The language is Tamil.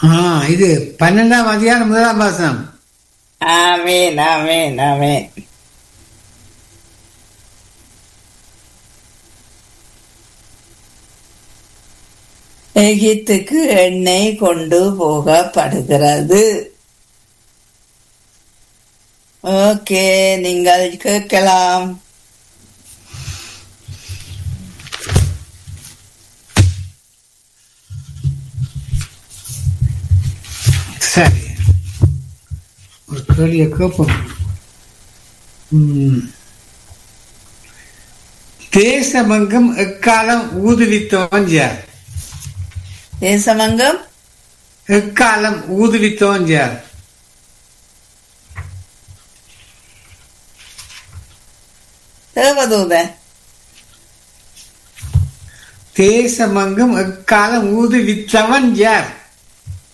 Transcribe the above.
ஆ இது பன்னெண்டாம் அதிகாரம் முதலாம் வாசனம் ஆமேன் ஆமேன் ஆமேன் எகிப்துக்கு எண்ணெய் கொண்டு போகப்படுகிறது ஓகே நீங்கள் கேட்கலாம் சரி ஒரு கேள்வியை கேட்போம் ம். தேசமங்கம் எக்காலம் ஊதுவித்தவன் யார் தேசமங்கம் எக்காலம் ஊதுவித்தவன் யார் தேவதூதன் தேசமங்கம் எக்காலம் ஊதுவித்தவன் யார்